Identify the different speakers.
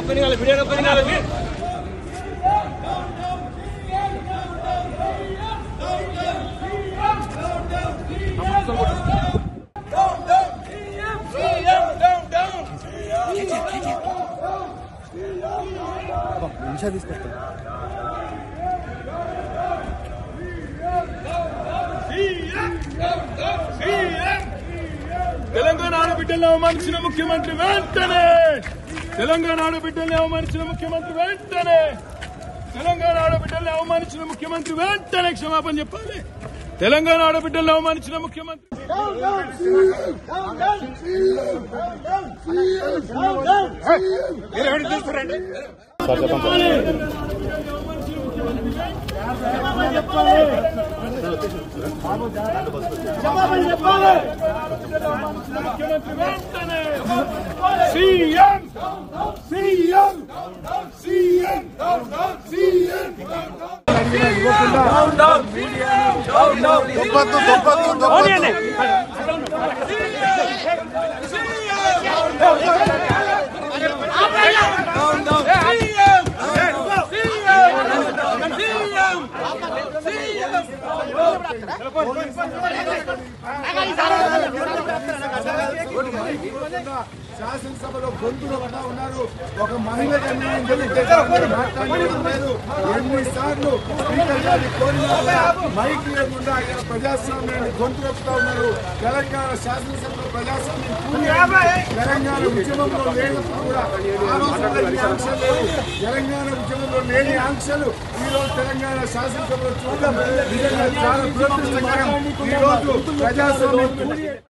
Speaker 1: నిమిషా తీసుకొస్తా
Speaker 2: తెలంగాణ ఆడబిడ్డల్ని అవమానించిన ముఖ్యమంత్రి వెంటనే తెలంగాణ ఆడబిడ్డల్ని అవమానించిన ముఖ్యమంత్రి వెంటనే తెలంగాణ ఆడబిడ్డల్ని అవమానించిన ముఖ్యమంత్రి వెంటనే క్షమాపణ చెప్పాలి తెలంగాణ ఆడబిడ్డల్ని అవమానించిన ముఖ్యమంత్రి ముఖ్యమంత్రి వెంటనే సీఎం సీఎం సీఎం సీఎం
Speaker 1: దొబ్బద్దు దొబ్బద్దు దొబ్బద్దు
Speaker 3: శాసనసభలో గొంతులు పడ్డా ఉన్నారు ఒక మహిళకు అన్యాయం జరిగితే మాట్లాడడం లేదు ఎన్నిసార్లు స్పీకర్ గారిని కోరినా కూడా మైక్ లేకుండా ఆయన ప్రజాస్వామ్యాన్ని గొంతు నొప్పుతా ఉన్నారు తెలంగాణ శాసనసభలో ప్రజాస్వామ్యం పూర్తి తెలంగాణ ఉద్యమంలో లేనప్పుడు కూడా ఆ రోజు కూడా ఈ ఆంక్షలు లేవు తెలంగాణ ఉద్యమంలో లేని ఆంక్షలు ఈ రోజు తెలంగాణ శాసనసభలో చూడడం నిజంగా చాలా దురదృష్టకరం ఈ రోజు ప్రజాస్వామ్యం పూర్తి